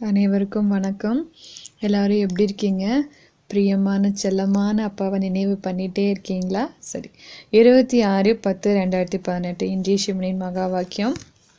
அனைவருக்கும் வணக்கம் எல்லாரும் எப்படி இருக்கீங்க பிரியமான செல்லமான அப்பாவை நினைவு பண்ணிகிட்டே இருக்கீங்களா சரி இருபத்தி ஆறு பத்து ரெண்டாயிரத்தி பதினெட்டு இன்றைய சிவனின் மகா வாக்கியம்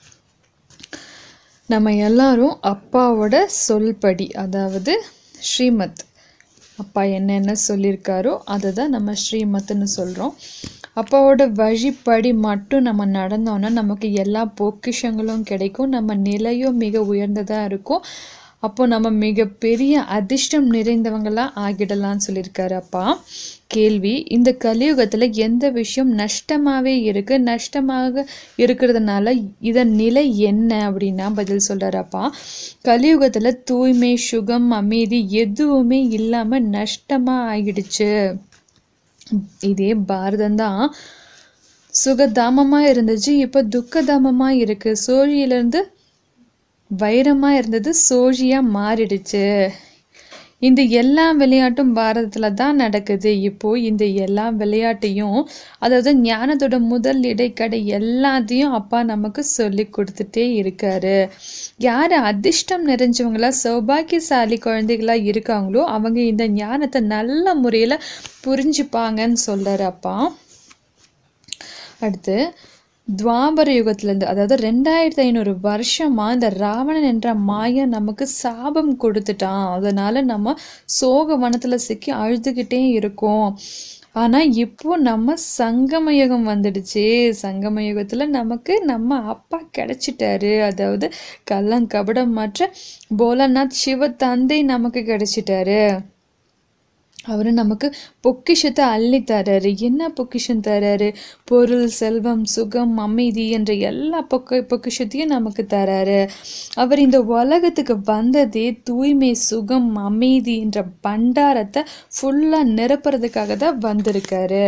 நம்ம எல்லாரும் அப்பாவோட சொல்படி அதாவது ஸ்ரீமத் அப்பா என்னென்ன சொல்லியிருக்காரோ அதை தான் நம்ம ஸ்ரீமத்னு சொல்கிறோம் அப்பாவோட வழிப்படி மட்டும் நம்ம நடந்தோன்னா நமக்கு எல்லா பொக்கிஷங்களும் கிடைக்கும் நம்ம நிலையும் மிக உயர்ந்ததாக இருக்கும் அப்போ நம்ம மிகப்பெரிய அதிர்ஷ்டம் நிறைந்தவங்களாக ஆகிடலாம்னு சொல்லியிருக்காரு அப்பா கேள்வி இந்த கலியுகத்தில் எந்த விஷயம் நஷ்டமாகவே இருக்குது நஷ்டமாக இருக்கிறதுனால இதன் நிலை என்ன அப்படின்னா பதில் சொல்கிறாரு அப்பா கலியுகத்தில் தூய்மை சுகம் அமைதி எதுவுமே இல்லாமல் நஷ்டமாக ஆகிடுச்சு இதே பாரதம் தான் சுகதாமமாக இருந்துச்சு இப்போ துக்கதாமமாக இருக்குது சோழியிலேருந்து வைரமாக இருந்தது சோழியாக மாறிடுச்சு இந்த எல்லா விளையாட்டும் பாரதத்தில் தான் நடக்குது இப்போ இந்த எல்லா விளையாட்டையும் அதாவது ஞானத்தோட முதல் இடைக்கடை எல்லாத்தையும் அப்பா நமக்கு சொல்லி கொடுத்துட்டே இருக்காரு யார் அதிர்ஷ்டம் நிறைஞ்சவங்களா சௌபாகியசாலி குழந்தைகளா இருக்காங்களோ அவங்க இந்த ஞானத்தை நல்ல முறையில் புரிஞ்சுப்பாங்கன்னு சொல்கிறாரு அப்பா அடுத்து துவாபர யுகத்திலேருந்து அதாவது ரெண்டாயிரத்தி ஐநூறு வருஷமாக இந்த ராவணன் என்ற மாயன் நமக்கு சாபம் கொடுத்துட்டான் அதனால் நம்ம சோக வனத்தில் சிக்கி அழுதுகிட்டே இருக்கோம் ஆனால் இப்போ நம்ம சங்கம யுகம் வந்துடுச்சு சங்கம யுகத்தில் நமக்கு நம்ம அப்பா கிடைச்சிட்டாரு அதாவது கள்ளங்கபடம் மற்ற போலநாத் சிவ தந்தை நமக்கு கிடைச்சிட்டாரு அவர் நமக்கு பொக்கிஷத்தை அள்ளி தராரு என்ன பொக்கிஷம் தராரு பொருள் செல்வம் சுகம் அமைதி என்ற எல்லா பொக்க பொக்கிஷத்தையும் நமக்கு தராரு அவர் இந்த உலகத்துக்கு வந்ததே தூய்மை சுகம் அமைதி என்ற பண்டாரத்தை ஃபுல்லாக நிரப்புறதுக்காக தான் வந்திருக்காரு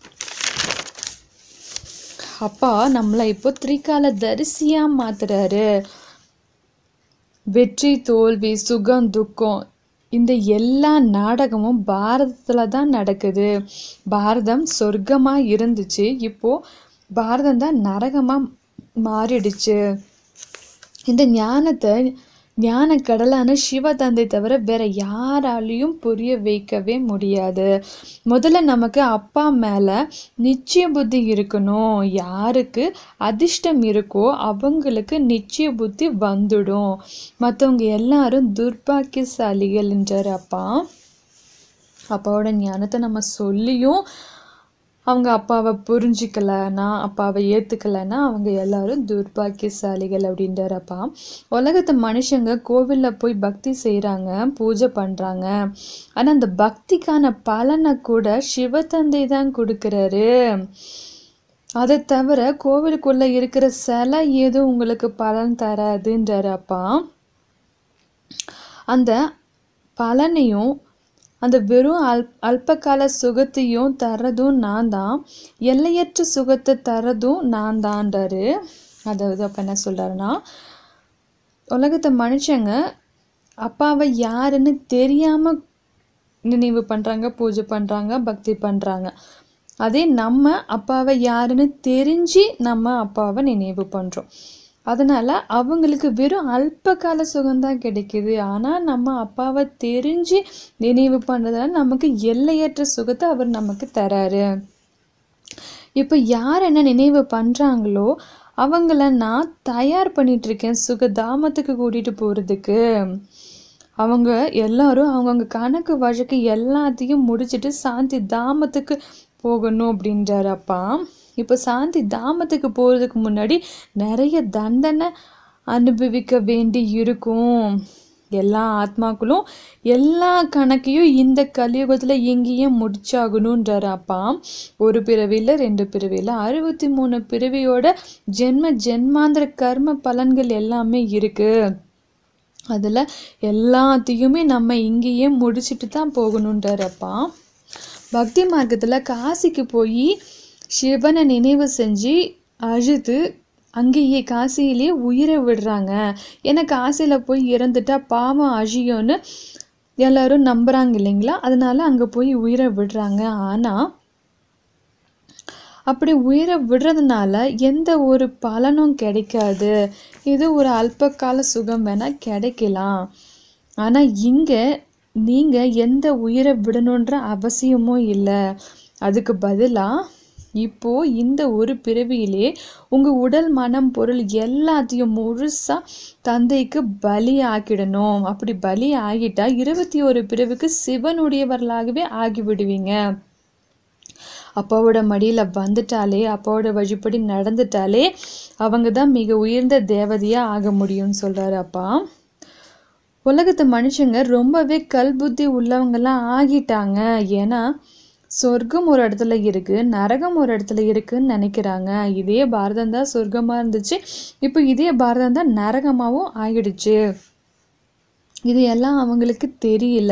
அப்பா நம்மளை இப்போ திரிகால தரிசியாக மாத்துறாரு வெற்றி தோல்வி சுகம் துக்கம் இந்த எல்லா நாடகமும் பாரதத்தில் தான் நடக்குது பாரதம் சொர்க்கமாக இருந்துச்சு இப்போது பாரதம் தான் நரகமாக மாறிடுச்சு இந்த ஞானத்தை ஞான கடலான சிவ தந்தை தவிர வேற யாராலையும் புரிய வைக்கவே முடியாது முதல்ல நமக்கு அப்பா மேலே நிச்சய புத்தி இருக்கணும் யாருக்கு அதிர்ஷ்டம் இருக்கோ அவங்களுக்கு நிச்சய புத்தி வந்துடும் மற்றவங்க எல்லாரும் துர்பாக்கியசாலிகள் என்றார் அப்பா அப்பாவோட ஞானத்தை நம்ம சொல்லியும் அவங்க அப்பாவை புரிஞ்சிக்கலன்னா அப்பாவை ஏற்றுக்கலைன்னா அவங்க எல்லாரும் துர்பாக்கியசாலிகள் அப்படின்றப்பா உலகத்து மனுஷங்க கோவிலில் போய் பக்தி செய்கிறாங்க பூஜை பண்ணுறாங்க ஆனால் அந்த பக்திக்கான பலனை கூட சிவத்தந்தை தான் கொடுக்குறாரு அதை தவிர கோவிலுக்குள்ளே இருக்கிற சிலை ஏதும் உங்களுக்கு பலன் தராதுன்றாரு அப்பா அந்த பலனையும் அந்த வெறும் அல் அல்பகால சுகத்தையும் தரதும் நான் தான் எல்லையற்ற சுகத்தை தரதும் நான் தான்றாரு அதாவது அப்போ என்ன சொல்கிறாருன்னா உலகத்தை மனுஷங்க அப்பாவை யாருன்னு தெரியாமல் நினைவு பண்ணுறாங்க பூஜை பண்ணுறாங்க பக்தி பண்ணுறாங்க அதே நம்ம அப்பாவை யாருன்னு தெரிஞ்சு நம்ம அப்பாவை நினைவு பண்ணுறோம் அதனால் அவங்களுக்கு வெறும் அல்ப கால சுகம்தான் கிடைக்குது ஆனால் நம்ம அப்பாவை தெரிஞ்சு நினைவு பண்ணுறதால நமக்கு எல்லையற்ற சுகத்தை அவர் நமக்கு தராரு இப்போ யார் என்ன நினைவு பண்ணுறாங்களோ அவங்கள நான் தயார் பண்ணிகிட்ருக்கேன் சுகதாமத்துக்கு கூட்டிகிட்டு போகிறதுக்கு அவங்க எல்லாரும் அவங்கவுங்க கணக்கு வழக்கு எல்லாத்தையும் முடிச்சுட்டு சாந்தி தாமத்துக்கு போகணும் அப்படின்றாரு அப்பா இப்போ சாந்தி தாமத்துக்கு போகிறதுக்கு முன்னாடி நிறைய தண்டனை அனுபவிக்க வேண்டி இருக்கும் எல்லா ஆத்மாக்களும் எல்லா கணக்கையும் இந்த கலியுகத்தில் எங்கேயே முடிச்சாகணுன்றார் அப்பா ஒரு பிறவியில் ரெண்டு பிறவியில் அறுபத்தி மூணு பிறவியோட ஜென்ம ஜென்மாந்திர கர்ம பலன்கள் எல்லாமே இருக்குது அதில் எல்லாத்தையுமே நம்ம இங்கேயே முடிச்சுட்டு தான் போகணுன்றார் அப்பா பக்தி மார்க்கத்தில் காசிக்கு போய் சிவனை நினைவு செஞ்சு அழுது அங்கேயே காசியிலே உயிரை விடுறாங்க ஏன்னா காசியில் போய் இறந்துட்டா பாவம் அழியும்னு எல்லாரும் நம்புகிறாங்க இல்லைங்களா அதனால அங்கே போய் உயிரை விடுறாங்க ஆனால் அப்படி உயிரை விடுறதுனால எந்த ஒரு பலனும் கிடைக்காது இது ஒரு அல்பகால சுகம் வேணால் கிடைக்கலாம் ஆனால் இங்கே நீங்கள் எந்த உயிரை விடணுன்ற அவசியமும் இல்லை அதுக்கு பதிலாக இப்போ இந்த ஒரு பிறவியிலே உங்க உடல் மனம் பொருள் எல்லாத்தையும் முழுசா தந்தைக்கு பலி ஆக்கிடணும் அப்படி பலி ஆகிட்டா இருபத்தி ஒரு பிறவிக்கு சிவனுடையவர்களாகவே ஆகிவிடுவீங்க அப்பாவோட மடியில வந்துட்டாலே அப்பாவோட வழிப்படி நடந்துட்டாலே அவங்க தான் மிக உயர்ந்த தேவதையா ஆக முடியும்னு சொல்றாரு அப்பா உலகத்து மனுஷங்க ரொம்பவே கல் புத்தி உள்ளவங்கெல்லாம் ஆகிட்டாங்க ஏன்னா சொர்க்கம் ஒரு இடத்துல இருக்கு நரகம் ஒரு இடத்துல இருக்குன்னு நினைக்கிறாங்க இதே பாரதம் தான் சொர்க்கமா இருந்துச்சு இப்போ இதே பாரதம் தான் நரகமாவும் ஆகிடுச்சு இது எல்லாம் அவங்களுக்கு தெரியல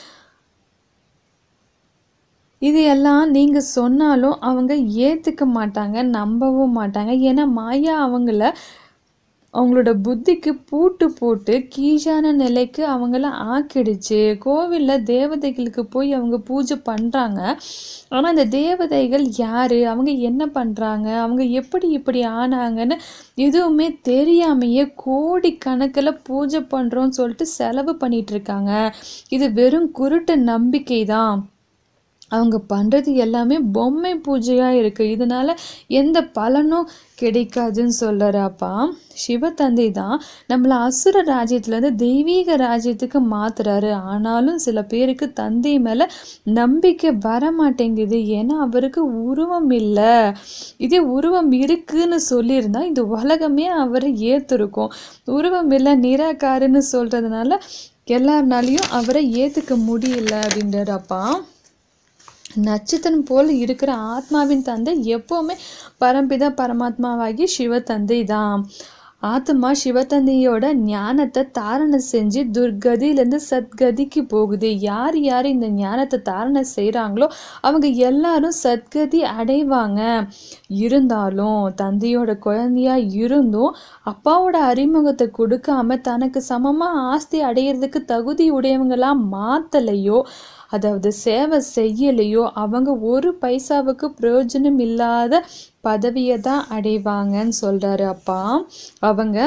இது எல்லாம் நீங்க சொன்னாலும் அவங்க ஏத்துக்க மாட்டாங்க நம்பவும் மாட்டாங்க ஏன்னா மாயா அவங்கள அவங்களோட புத்திக்கு பூட்டு போட்டு கீழான நிலைக்கு அவங்கள ஆக்கிடுச்சு கோவிலில் தேவதைகளுக்கு போய் அவங்க பூஜை பண்ணுறாங்க ஆனால் அந்த தேவதைகள் யாரு அவங்க என்ன பண்ணுறாங்க அவங்க எப்படி இப்படி ஆனாங்கன்னு எதுவுமே தெரியாமையே கோடி கணக்கில் பூஜை பண்ணுறோன்னு சொல்லிட்டு செலவு பண்ணிட்டு இருக்காங்க இது வெறும் குருட்டு நம்பிக்கை தான் அவங்க பண்ணுறது எல்லாமே பொம்மை பூஜையாக இருக்குது இதனால எந்த பலனும் கிடைக்காதுன்னு சொல்கிறாப்பா சிவத்தந்தை தான் நம்மளை அசுர ராஜ்யத்துலேருந்து தெய்வீக ராஜ்யத்துக்கு மாத்துறாரு ஆனாலும் சில பேருக்கு தந்தை மேலே நம்பிக்கை வர மாட்டேங்குது ஏன்னா அவருக்கு உருவம் இல்லை இதே உருவம் இருக்குன்னு சொல்லியிருந்தா இந்த உலகமே அவரை ஏற்றிருக்கும் உருவம் இல்லை நிராகாருன்னு சொல்கிறதுனால எல்லாருனாலையும் அவரை ஏற்றுக்க முடியல அப்படின்றப்பா நட்சத்திரம் போல் இருக்கிற ஆத்மாவின் தந்தை எப்பவுமே பரம்பிதா பரமாத்மாவாகி சிவத்தந்தை தான் ஆத்மா சிவத்தந்தையோட ஞானத்தை தாரணை செஞ்சு துர்கதியிலேருந்து சத்கதிக்கு போகுது யார் யார் இந்த ஞானத்தை தாரணை செய்கிறாங்களோ அவங்க எல்லாரும் சத்கதி அடைவாங்க இருந்தாலும் தந்தையோட குழந்தையா இருந்தும் அப்பாவோட அறிமுகத்தை கொடுக்காம தனக்கு சமமாக ஆஸ்தி அடையிறதுக்கு தகுதி உடையவங்களா மாத்தலையோ அதாவது சேவை செய்யலையோ அவங்க ஒரு பைசாவுக்கு பிரயோஜனம் இல்லாத பதவியை தான் அடைவாங்கன்னு சொல்றாரு அப்பா அவங்க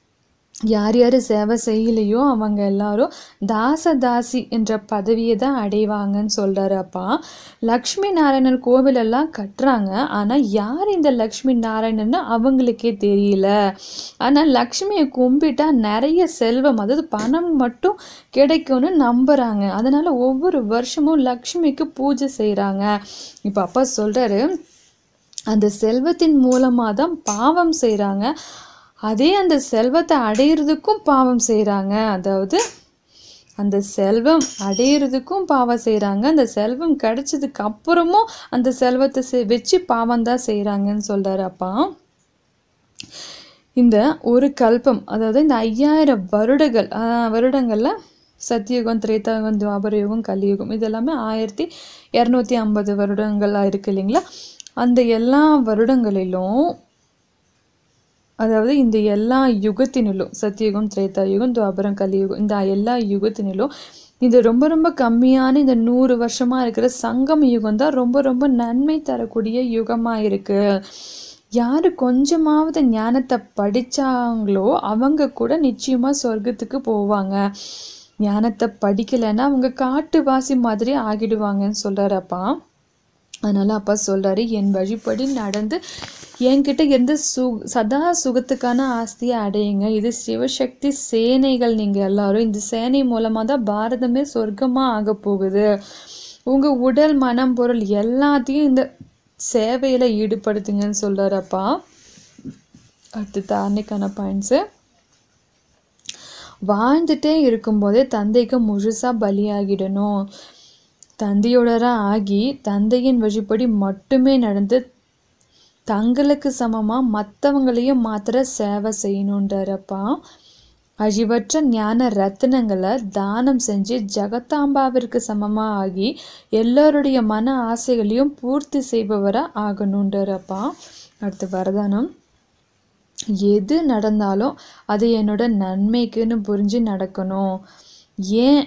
யார் யார் சேவை செய்யலையோ அவங்க எல்லாரும் தாசதாசி என்ற பதவியை தான் அடைவாங்கன்னு சொல்றாரு அப்பா லக்ஷ்மி நாராயணர் கோவிலெல்லாம் கட்டுறாங்க ஆனால் யார் இந்த லக்ஷ்மி நாராயணன்னு அவங்களுக்கே தெரியல ஆனால் லக்ஷ்மியை கும்பிட்டா நிறைய செல்வம் அதாவது பணம் மட்டும் கிடைக்கும்னு நம்புறாங்க அதனால ஒவ்வொரு வருஷமும் லக்ஷ்மிக்கு பூஜை செய்கிறாங்க இப்போ அப்பா சொல்றாரு அந்த செல்வத்தின் மூலமாக தான் பாவம் செய்கிறாங்க அதே அந்த செல்வத்தை அடையிறதுக்கும் பாவம் செய்கிறாங்க அதாவது அந்த செல்வம் அடையிறதுக்கும் பாவம் செய்கிறாங்க அந்த செல்வம் கிடைச்சதுக்கு அப்புறமும் அந்த செல்வத்தை செ- வச்சு பாவம் தான் செய்கிறாங்கன்னு சொல்கிறாரு அப்பா இந்த ஒரு கல்பம் அதாவது இந்த ஐயாயிரம் வருடங்கள் ஆஹ், வருடங்கள்ல சத்தியுகம் திரேதாயுகம் துவாபர யுகம் கலியுகம் இது எல்லாமே ஆயிரத்தி இரநூத்தி ஐம்பது வருடங்களாக இருக்கு இல்லைங்களா அந்த எல்லா வருடங்களிலும் அதாவது இந்த எல்லா யுகத்தினிலும் சத்தியுகம் திரேதாயுகம் துவாபரம் கலியுகம் இந்த எல்லா யுகத்தினிலும் இது ரொம்ப ரொம்ப கம்மியான இந்த நூறு வருஷமா இருக்கிற சங்கம் யுகம் தான் ரொம்ப ரொம்ப நன்மை தரக்கூடிய யுகமா இருக்கு யாரு கொஞ்சமாவது ஞானத்தை படிச்சாங்களோ அவங்க கூட நிச்சயமா சொர்க்கத்துக்கு போவாங்க ஞானத்தை படிக்கலைன்னா அவங்க காட்டுவாசி மாதிரி ஆகிடுவாங்கன்னு சொல்றாரு அப்பா அதனால அப்பா சொல்றாரு என் வழிப்படி நடந்து என்கிட்ட இருந்து சு சதா சுகத்துக்கான ஆஸ்தியை அடையுங்க இது சிவசக்தி சேனைகள் நீங்க எல்லாரும் இந்த சேனை மூலமா தான் பாரதமே சொர்க்கமா ஆக போகுது உங்க உடல் மனம் பொருள் எல்லாத்தையும் இந்த சேவையில ஈடுபடுத்துங்கன்னு சொல்றாரு அப்பா அடுத்து தாரணிக்கான பாயிண்ட்ஸு வாழ்ந்துட்டே இருக்கும்போதே தந்தைக்கு முழுசா பலியாகிடணும் தந்தையோடரா ஆகி தந்தையின் வழிப்படி மட்டுமே நடந்து தங்களுக்கு சமமா மற்றவங்களையும் மாத்திர சேவை செய்யணுன்றாரப்பா அழிவற்ற ஞான ரத்தினங்களை தானம் செஞ்சு ஜகத்தாம்பாவிற்கு சமமா ஆகி எல்லோருடைய மன ஆசைகளையும் பூர்த்தி செய்பவரா ஆகணுன்றாரப்பா அடுத்து வரதானம் எது நடந்தாலும் அது என்னோட நன்மைக்குன்னு புரிஞ்சு நடக்கணும் ஏன்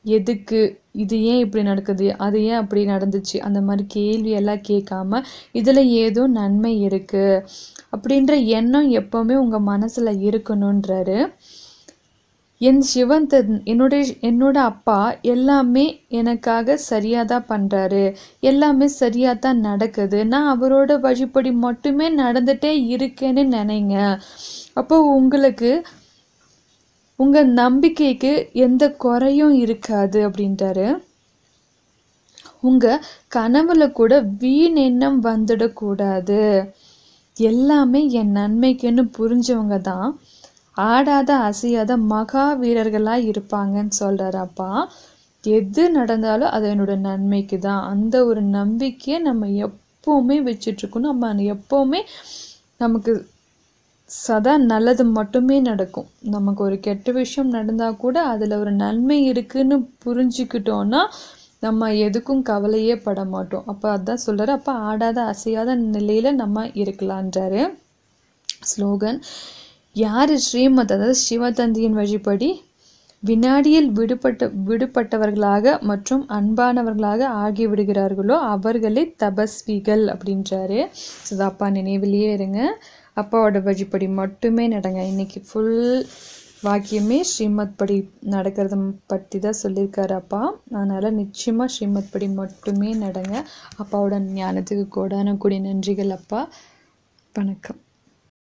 எதுக்கு இது ஏன் இப்படி நடக்குது அது ஏன் அப்படி நடந்துச்சு அந்த மாதிரி கேள்வி எல்லாம் கேட்காம இதில் ஏதோ நன்மை இருக்குது அப்படின்ற எண்ணம் எப்போவுமே உங்கள் மனசில் இருக்கணுன்றாரு என் சிவன் தன் என்னுடைய என்னோட அப்பா எல்லாமே எனக்காக சரியாக தான் பண்ணுறாரு எல்லாமே சரியாக தான் நடக்குது நான் அவரோட வழிப்படி மட்டுமே நடந்துகிட்டே இருக்கேன்னு நினைங்க அப்போ உங்களுக்கு உங்கள் நம்பிக்கைக்கு எந்த குறையும் இருக்காது அப்படின்ட்டாரு உங்கள் கனவுல கூட வீண் எண்ணம் வந்துடக்கூடாது எல்லாமே என் நன்மைக்குன்னு புரிஞ்சவங்க தான் ஆடாத அசையாத மகா வீரர்களாக இருப்பாங்கன்னு சொல்கிறாரு அப்பா எது நடந்தாலும் அது என்னோட நன்மைக்கு தான் அந்த ஒரு நம்பிக்கையை நம்ம எப்போவுமே வச்சிட்ருக்கணும் நம்ம எப்போவுமே நமக்கு சதா நல்லது மட்டுமே நடக்கும் நமக்கு ஒரு கெட்ட விஷயம் நடந்தால் கூட அதில் ஒரு நன்மை இருக்குன்னு புரிஞ்சுக்கிட்டோன்னா நம்ம எதுக்கும் கவலையே பட மாட்டோம் அப்போ அதான் சொல்கிறாரு அப்போ ஆடாத அசையாத நிலையில் நம்ம இருக்கலான்றாரு ஸ்லோகன் யார் ஸ்ரீமத் அதாவது சிவதந்தியின் வழிபடி வினாடியில் விடுபட்ட விடுபட்டவர்களாக மற்றும் அன்பானவர்களாக ஆகிவிடுகிறார்களோ அவர்களே தபஸ்விகள் அப்படின்றாரு ஸோ அப்பா நினைவிலேயே இருங்க அப்பாவோட வழிப்படி மட்டுமே நடங்க இன்னைக்கு ஃபுல் வாக்கியமே ஸ்ரீமத் படி நடக்கிறத பற்றி தான் சொல்லியிருக்காரு அப்பா அதனால் நிச்சயமாக ஸ்ரீமத் படி மட்டுமே நடங்க அப்பாவோட ஞானத்துக்கு கோடான கூடிய நன்றிகள் அப்பா வணக்கம்